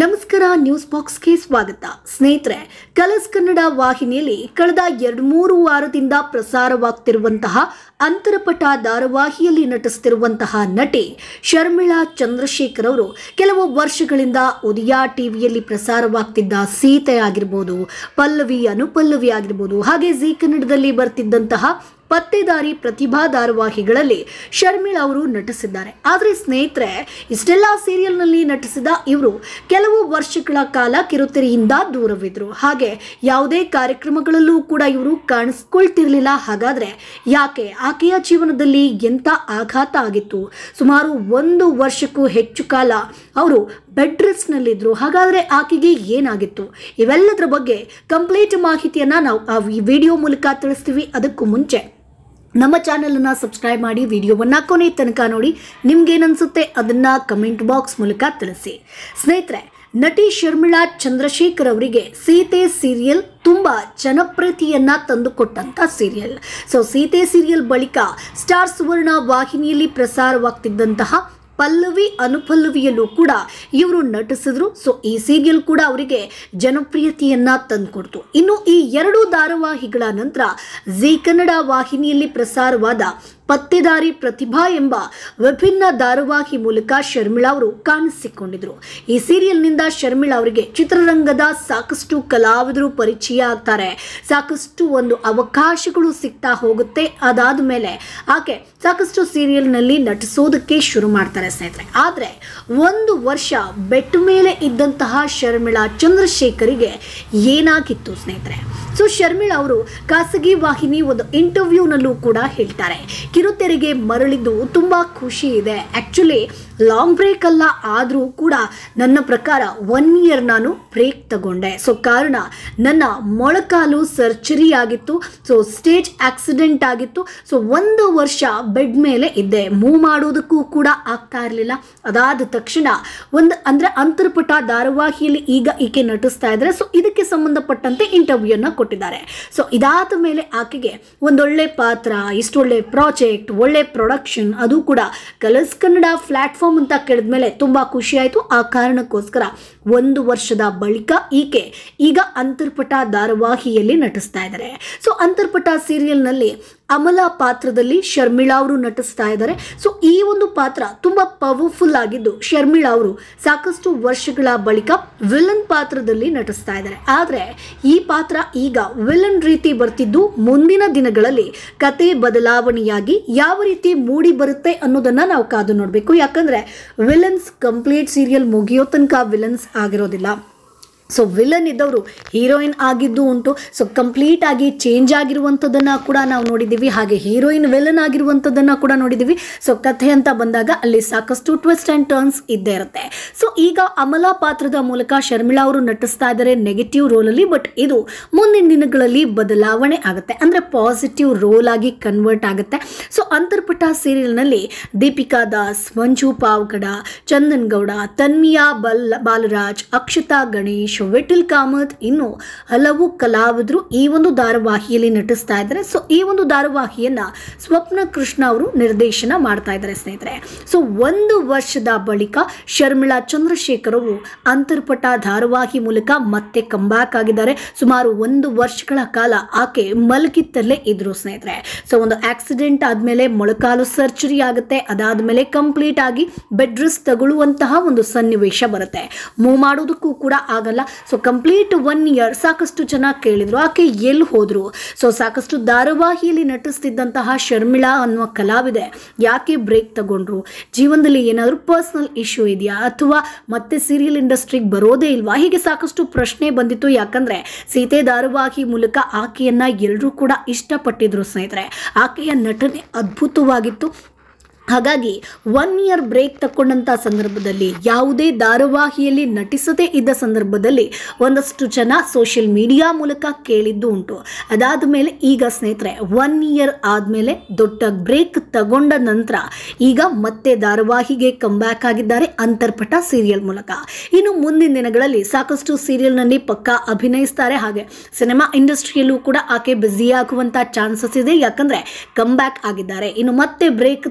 ನಮಸ್ಕಾರ ನ್ಯೂಸ್ ಬಾಕ್ಸ್ಗೆ ಸ್ವಾಗತ ಸ್ನೇಹಿತರೆ ಕಲರ್ಸ್ ಕನ್ನಡ ವಾಹಿನಿಯಲ್ಲಿ ಕಳೆದ ಎರಡು ಮೂರು ವಾರದಿಂದ ಪ್ರಸಾರವಾಗ್ತಿರುವಂತಹ ಅಂತರಪಟ ಧಾರಾವಾಹಿಯಲ್ಲಿ ನಟಿಸ್ತಿರುವಂತಹ ನಟಿ ಶರ್ಮಿಳಾ ಚಂದ್ರಶೇಖರ್ ಅವರು ಕೆಲವು ವರ್ಷಗಳಿಂದ ಉದಯ ಟಿವಿಯಲ್ಲಿ ಪ್ರಸಾರವಾಗ್ತಿದ್ದ ಸೀತೆ ಆಗಿರ್ಬೋದು ಪಲ್ಲವಿ ಅನುಪಲ್ಲವಿ ಆಗಿರ್ಬೋದು ಹಾಗೆ ಜಿ ಕನ್ನಡದಲ್ಲಿ ಬರ್ತಿದ್ದಂತಹ ಪತ್ತೆದಾರಿ ಪ್ರತಿಭಾ ಧಾರಾವಾಹಿಗಳಲ್ಲಿ ಶರ್ಮಿಳಾ ಅವರು ನಟಿಸಿದ್ದಾರೆ ಆದರೆ ಸ್ನೇಹಿತರೆ ಇಷ್ಟೆಲ್ಲ ಸೀರಿಯಲ್ನಲ್ಲಿ ನಟಿಸಿದ ಇವರು ಕೆಲವು ವರ್ಷಗಳ ಕಾಲ ಕಿರುತೆರೆಯಿಂದ ದೂರವಿದ್ರು ಹಾಗೆ ಯಾವುದೇ ಕಾರ್ಯಕ್ರಮಗಳಲ್ಲೂ ಕೂಡ ಇವರು ಕಾಣಿಸ್ಕೊಳ್ತಿರ್ಲಿಲ್ಲ ಹಾಗಾದ್ರೆ ಯಾಕೆ ಆಕೆಯ ಜೀವನದಲ್ಲಿ ಎಂಥ ಆಘಾತ ಆಗಿತ್ತು ಸುಮಾರು ಒಂದು ವರ್ಷಕ್ಕೂ ಹೆಚ್ಚು ಕಾಲ ಅವರು ಬೆಡ್ ರೆಸ್ಟ್ನಲ್ಲಿದ್ದರು ಹಾಗಾದರೆ ಆಕೆಗೆ ಏನಾಗಿತ್ತು ಇವೆಲ್ಲದರ ಬಗ್ಗೆ ಕಂಪ್ಲೀಟ್ ಮಾಹಿತಿಯನ್ನು ನಾವು ಆ ವಿಡಿಯೋ ಮೂಲಕ ತಿಳಿಸ್ತೀವಿ ಅದಕ್ಕೂ ಮುಂಚೆ ನಮ್ಮ ಚಾನಲನ್ನು ಸಬ್ಸ್ಕ್ರೈಬ್ ಮಾಡಿ ವಿಡಿಯೋವನ್ನು ಕೊನೆ ತನಕ ನೋಡಿ ನಿಮ್ಗೇನನ್ಸುತ್ತೆ ಅದನ್ನು ಕಮೆಂಟ್ ಬಾಕ್ಸ್ ಮೂಲಕ ತಿಳಿಸಿ ಸ್ನೇಹಿತರೆ ನಟಿ ಶರ್ಮಿಳಾ ಚಂದ್ರಶೇಖರ್ ಅವರಿಗೆ ಸೀತೆ ಸೀರಿಯಲ್ ತುಂಬ ಜನಪ್ರಿಯತೆಯನ್ನ ತಂದುಕೊಟ್ಟಂತ ಸೀರಿಯಲ್ ಸೊ ಸೀತೆ ಸೀರಿಯಲ್ ಬಳಿಕ ಸ್ಟಾರ್ ಸುವರ್ಣ ವಾಹಿನಿಯಲ್ಲಿ ಪ್ರಸಾರವಾಗ್ತಿದ್ದಂತಹ ಪಲ್ಲವಿ ಅನುಪಲ್ಲವಿಯಲ್ಲೂ ಕೂಡ ಇವರು ನಟಿಸಿದ್ರು ಸೊ ಈ ಸೀರಿಯಲ್ ಕೂಡ ಅವರಿಗೆ ಜನಪ್ರಿಯತೆಯನ್ನ ತಂದುಕೊಡ್ತು ಇನ್ನು ಈ ಎರಡು ಧಾರಾವಾಹಿಗಳ ನಂತರ ಜಿ ಕನ್ನಡ ವಾಹಿನಿಯಲ್ಲಿ ಪ್ರಸಾರವಾದ ಪತ್ತೆದಾರಿ ಪ್ರತಿಭಾ ಎಂಬ ವಿಭಿನ್ನ ಧಾರಾವಾಹಿ ಮೂಲಕ ಶರ್ಮಿಳಾ ಅವರು ಕಾಣಿಸಿಕೊಂಡಿದ್ರು ಈ ಸೀರಿಯಲ್ನಿಂದ ಶರ್ಮಿಳಾ ಅವರಿಗೆ ಚಿತ್ರರಂಗದ ಸಾಕಷ್ಟು ಕಲಾವಿದರು ಪರಿಚಯ ಆಗ್ತಾರೆ ಸಾಕಷ್ಟು ಒಂದು ಅವಕಾಶಗಳು ಸಿಗ್ತಾ ಹೋಗುತ್ತೆ ಅದಾದ ಮೇಲೆ ಆಕೆ ಸಾಕಷ್ಟು ಸೀರಿಯಲ್ನಲ್ಲಿ ನಟಿಸೋದಕ್ಕೆ ಶುರು ಮಾಡ್ತಾರೆ ಸ್ನೇಹಿತರೆ ಆದರೆ ಒಂದು ವರ್ಷ ಬೆಟ್ಟ ಮೇಲೆ ಇದ್ದಂತಹ ಶರ್ಮಿಳಾ ಚಂದ್ರಶೇಖರಿಗೆ ಏನಾಗಿತ್ತು ಸ್ನೇಹಿತರೆ ಸೊ ಶರ್ಮಿಳಾ ಅವರು ಖಾಸಗಿ ವಾಹಿನಿ ಒಂದು ಇಂಟರ್ವ್ಯೂನಲ್ಲೂ ಕೂಡ ಹೇಳ್ತಾರೆ ಕಿರುತೆರೆಗೆ ಮರಳಿದ್ದು ತುಂಬ ಖುಷಿ ಇದೆ ಆ್ಯಕ್ಚುಲಿ ಲಾಂಗ್ ಬ್ರೇಕ್ ಅಲ್ಲ ಆದರೂ ಕೂಡ ನನ್ನ ಪ್ರಕಾರ ಒನ್ ಇಯರ್ ನಾನು ಬ್ರೇಕ್ ತಗೊಂಡೆ ಸೊ ಕಾರಣ ನನ್ನ ಮೊಳಕಾಲು ಸರ್ಜರಿ ಆಗಿತ್ತು ಸೊ ಸ್ಟೇಜ್ ಆಕ್ಸಿಡೆಂಟ್ ಆಗಿತ್ತು ಸೊ ಒಂದು ವರ್ಷ ಬೆಡ್ ಮೇಲೆ ಇದ್ದೆ ಮೂವ್ ಮಾಡೋದಕ್ಕೂ ಕೂಡ ಆಗ್ತಾ ಇರಲಿಲ್ಲ ಅದಾದ ತಕ್ಷಣ ಒಂದು ಅಂದರೆ ಅಂತರ್ಪಟ ಧಾರಾವಾಹಿಯಲ್ಲಿ ಈಗ ಈಕೆ ನಟಿಸ್ತಾ ಇದ್ದಾರೆ ಸೊ ಇದಕ್ಕೆ ಸಂಬಂಧಪಟ್ಟಂತೆ ಇಂಟರ್ವ್ಯೂನ ಕೊಟ್ಟಿದ್ದಾರೆ ಸೊ ಇದಾದ ಮೇಲೆ ಆಕೆಗೆ ಒಂದೊಳ್ಳೆ ಪಾತ್ರ ಇಷ್ಟೊಳ್ಳೆ ಪ್ರಾಜೆಕ್ಟ್ ಒಳ್ಳೆ ಪ್ರೊಡಕ್ಷನ್ ಅದು ಕೂಡ ಕಲರ್ಸ್ ಕನ್ನಡ ಪ್ಲಾಟ್ಫಾರ್ಮ್ ಅಂತ ಕೇಳಿದ್ಮೇಲೆ ತುಂಬ ಖುಷಿ ಆಯಿತು ಆ ಕಾರಣಕ್ಕೋಸ್ಕರ ಒಂದು ವರ್ಷದ ಬಳಿಕ ಈಕೆ ಈಗ ಅಂತರ್ಪಟ ಧಾರಾವಾಹಿಯಲ್ಲಿ ನಟಿಸ್ತಾ ಇದ್ದಾರೆ ಸೊ ಅಂತರ್ಪಟ ಸೀರಿಯಲ್ನಲ್ಲಿ ಅಮಲಾ ಪಾತ್ರದಲ್ಲಿ ಶರ್ಮಿಳಾ ಅವರು ನಟಿಸ್ತಾ ಇದ್ದಾರೆ ಸೊ ಈ ಒಂದು ಪಾತ್ರ ತುಂಬ ಪವರ್ಫುಲ್ ಆಗಿದ್ದು ಶರ್ಮಿಳಾ ಅವರು ಸಾಕಷ್ಟು ವರ್ಷಗಳ ಬಳಿಕ ವಿಲನ್ ಪಾತ್ರದಲ್ಲಿ ನಟಿಸ್ತಾ ಇದ್ದಾರೆ ಆದರೆ ಈ ಪಾತ್ರ ಈಗ ವಿಲನ್ ರೀತಿ ಬರ್ತಿದ್ದು ಮುಂದಿನ ದಿನಗಳಲ್ಲಿ ಕತೆ ಬದಲಾವಣೆಯಾಗಿ ಯಾವ ರೀತಿ ಮೂಡಿ ಬರುತ್ತೆ ಅನ್ನೋದನ್ನ ನಾವು ಕಾದು ನೋಡಬೇಕು ಯಾಕಂದ್ರೆ ವಿಲನ್ಸ್ ಕಂಪ್ಲೀಟ್ ಸೀರಿಯಲ್ ಮುಗಿಯೋ ತನಕ ವಿಲನ್ಸ್ ಆಗಿರೋದಿಲ್ಲ ಸೊ ವಿಲನ್ ಇದ್ದವರು ಹೀರೋಯಿನ್ ಆಗಿದ್ದು ಉಂಟು ಸೊ ಕಂಪ್ಲೀಟ್ ಆಗಿ ಚೇಂಜ್ ಆಗಿರುವಂಥದ್ದನ್ನು ಕೂಡ ನಾವು ನೋಡಿದ್ದೀವಿ ಹಾಗೆ ಹೀರೋಯಿನ್ ವಿಲನ್ ಆಗಿರುವಂಥದ್ದನ್ನು ಕೂಡ ನೋಡಿದ್ದೀವಿ ಸೊ ಕಥೆ ಅಂತ ಬಂದಾಗ ಅಲ್ಲಿ ಸಾಕಷ್ಟು ಟ್ವಿಸ್ಟ್ ಆ್ಯಂಡ್ ಟರ್ನ್ಸ್ ಇದ್ದೇ ಇರುತ್ತೆ ಸೊ ಈಗ ಅಮಲಾ ಪಾತ್ರದ ಮೂಲಕ ಶರ್ಮಿಳಾ ಅವರು ನಟಿಸ್ತಾ ಇದ್ದಾರೆ ನೆಗೆಟಿವ್ ರೋಲಲ್ಲಿ ಬಟ್ ಇದು ಮುಂದಿನ ದಿನಗಳಲ್ಲಿ ಬದಲಾವಣೆ ಆಗುತ್ತೆ ಅಂದರೆ ಪಾಸಿಟಿವ್ ರೋಲ್ ಆಗಿ ಕನ್ವರ್ಟ್ ಆಗುತ್ತೆ ಸೊ ಅಂತರ್ಪಟ ಸೀರಿಯಲ್ನಲ್ಲಿ ದೀಪಿಕಾ ದಾಸ್ ಮಂಜು ಪಾವ್ಗಡ ಚಂದನ್ ಗೌಡ ತನ್ಮಿಯಾ ಬಲ್ ಬಾಲರಾಜ್ ಅಕ್ಷತಾ ಗಣೇಶ್ ವಿಠಲ್ ಕಾಮತ್ ಇನ್ನು ಹಲವು ಕಲಾವಿದರು ಈ ಒಂದು ಧಾರಾವಾಹಿಯಲ್ಲಿ ನಟಿಸ್ತಾ ಇದ್ದಾರೆ ಸೊ ಈ ಒಂದು ಧಾರಾವಾಹಿಯನ್ನ ಸ್ವಪ್ನ ಕೃಷ್ಣ ಅವರು ನಿರ್ದೇಶನ ಮಾಡ್ತಾ ಇದ್ದಾರೆ ಸ್ನೇಹಿತರೆ ಸೊ ಒಂದು ವರ್ಷದ ಬಳಿಕ ಶರ್ಮಿಳಾ ಚಂದ್ರಶೇಖರ್ ಅವರು ಅಂತರ್ಪಟ ಧಾರಾವಾಹಿ ಮೂಲಕ ಮತ್ತೆ ಕಂಬ್ಯಾಕ್ ಆಗಿದ್ದಾರೆ ಸುಮಾರು ಒಂದು ವರ್ಷಗಳ ಕಾಲ ಆಕೆ ಮಲಗಿತ್ತಲ್ಲೇ ಇದ್ರು ಸ್ನೇಹಿತರೆ ಸೊ ಒಂದು ಆಕ್ಸಿಡೆಂಟ್ ಆದಮೇಲೆ ಮೊಳಕಾಲು ಸರ್ಜರಿ ಆಗುತ್ತೆ ಅದಾದಮೇಲೆ ಕಂಪ್ಲೀಟ್ ಆಗಿ ಬೆಡ್ ರೆಸ್ಟ್ ತಗೊಳ್ಳುವಂತಹ ಒಂದು ಸನ್ನಿವೇಶ ಬರುತ್ತೆ ಮೂವ್ ಮಾಡೋದಕ್ಕೂ ಕೂಡ ಆಗಲ್ಲ ಸೊ ಕಂಪ್ಲೀಟ್ ಒನ್ ಇಯರ್ ಸಾಕಷ್ಟು ಜನ ಕೇಳಿದ್ರು ಆಕೆ ಎಲ್ಲಿ ಹೋದ್ರು ಸೊ ಸಾಕಷ್ಟು ಧಾರಾವಾಹಿಯಲ್ಲಿ ನಟಿಸ್ತಿದ್ದಂತಹ ಶರ್ಮಿಳಾ ಅನ್ನುವ ಕಲಾವಿದೆ ಯಾಕೆ ಬ್ರೇಕ್ ತಗೊಂಡ್ರು ಜೀವನದಲ್ಲಿ ಏನಾದರೂ ಪರ್ಸ್ನಲ್ ಇಶ್ಯೂ ಇದೆಯಾ ಅಥವಾ ಮತ್ತೆ ಸೀರಿಯಲ್ ಇಂಡಸ್ಟ್ರಿಗೆ ಬರೋದೇ ಇಲ್ವಾ ಹೀಗೆ ಸಾಕಷ್ಟು ಪ್ರಶ್ನೆ ಬಂದಿತ್ತು ಯಾಕಂದ್ರೆ ಸೀತೆ ಧಾರಾವಾಹಿ ಮೂಲಕ ಆಕೆಯನ್ನ ಎಲ್ಲರೂ ಕೂಡ ಇಷ್ಟಪಟ್ಟಿದ್ರು ಸ್ನೇಹಿತರೆ ಆಕೆಯ ನಟನೆ ಅದ್ಭುತವಾಗಿತ್ತು ಹಾಗಾಗಿ ಒನ್ ಇಯರ್ ಬ್ರೇಕ್ ತಗೊಂಡಂಥ ಸಂದರ್ಭದಲ್ಲಿ ಯಾವುದೇ ಧಾರಾವಾಹಿಯಲ್ಲಿ ನಟಿಸದೇ ಇದ್ದ ಸಂದರ್ಭದಲ್ಲಿ ಒಂದಷ್ಟು ಜನ ಸೋಷಿಯಲ್ ಮೀಡಿಯಾ ಮೂಲಕ ಕೇಳಿದ್ದು ಉಂಟು ಅದಾದ ಮೇಲೆ ಈಗ ಸ್ನೇಹಿತರೆ ಒನ್ ಇಯರ್ ಆದಮೇಲೆ ದೊಡ್ಡ ಬ್ರೇಕ್ ತಗೊಂಡ ನಂತರ ಈಗ ಮತ್ತೆ ಧಾರಾವಾಹಿಗೆ ಕಂಬ್ಯಾಕ್ ಆಗಿದ್ದಾರೆ ಅಂತರ್ಪಟ ಸೀರಿಯಲ್ ಮೂಲಕ ಇನ್ನು ಮುಂದಿನ ದಿನಗಳಲ್ಲಿ ಸಾಕಷ್ಟು ಸೀರಿಯಲ್ನಲ್ಲಿ ಪಕ್ಕಾ ಅಭಿನಯಿಸ್ತಾರೆ ಹಾಗೆ ಸಿನಿಮಾ ಇಂಡಸ್ಟ್ರಿಯಲ್ಲೂ ಕೂಡ ಆಕೆ ಬ್ಯುಸಿ ಆಗುವಂಥ ಚಾನ್ಸಸ್ ಇದೆ ಯಾಕಂದರೆ ಕಂಬ್ಯಾಕ್ ಆಗಿದ್ದಾರೆ ಇನ್ನು ಮತ್ತೆ ಬ್ರೇಕ್ ತಗೊಳ್ಳೋದು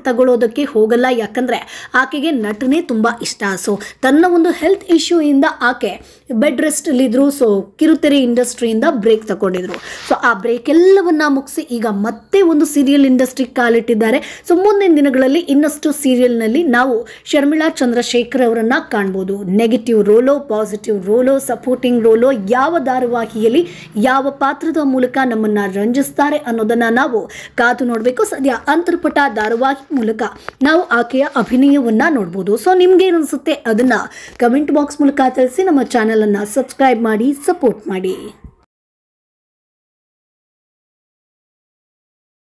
ಮಾಡೋದಕ್ಕೆ ಹೋಗಲ್ಲ ಯಾಕಂದರೆ ಆಕೆಗೆ ನಟನೆ ತುಂಬ ಇಷ್ಟ ಸೊ ತನ್ನ ಒಂದು ಹೆಲ್ತ್ ಇಶ್ಯೂ ಇಂದ ಆಕೆ ಬೆಡ್ ರೆಸ್ಟಲ್ಲಿದ್ದರು ಸೊ ಕಿರುತೆರೆ ಇಂಡಸ್ಟ್ರಿಯಿಂದ ಬ್ರೇಕ್ ತಗೊಂಡಿದ್ರು ಸೊ ಆ ಬ್ರೇಕ್ ಎಲ್ಲವನ್ನ ಮುಗಿಸಿ ಈಗ ಮತ್ತೆ ಒಂದು ಸೀರಿಯಲ್ ಇಂಡಸ್ಟ್ರಿ ಕಾಲಿಟ್ಟಿದ್ದಾರೆ ಸೊ ಮುಂದಿನ ದಿನಗಳಲ್ಲಿ ಇನ್ನಷ್ಟು ಸೀರಿಯಲ್ನಲ್ಲಿ ನಾವು ಶರ್ಮಿಳಾ ಚಂದ್ರಶೇಖರ್ ಅವರನ್ನ ಕಾಣ್ಬೋದು ನೆಗೆಟಿವ್ ರೋಲೋ ಪಾಸಿಟಿವ್ ರೋಲೋ ಸಪೋರ್ಟಿಂಗ್ ರೋಲೋ ಯಾವ ಧಾರಾವಾಹಿಯಲ್ಲಿ ಯಾವ ಪಾತ್ರದ ಮೂಲಕ ನಮ್ಮನ್ನ ರಂಜಿಸ್ತಾರೆ ಅನ್ನೋದನ್ನ ನಾವು ಕಾದು ನೋಡಬೇಕು ಸದ್ಯ ಅಂತರ್ಪಟ ಧಾರಾವಾಹಿ ಮೂಲಕ ನಾವು ಆಕೆಯ ಅಭಿನಯವನ್ನ ನೋಡ್ಬೋದು ಸೊ ನಿಮ್ಗೆ ಏನು ಅನ್ಸುತ್ತೆ ಅದನ್ನ ಕಮೆಂಟ್ ಬಾಕ್ಸ್ ಮೂಲಕ ತಿಳಿಸಿ ನಮ್ಮ ಚಾನೆಲ್ ಅನ್ನ ಸಬ್ಸ್ಕ್ರೈಬ್ ಮಾಡಿ ಸಪೋರ್ಟ್ ಮಾಡಿ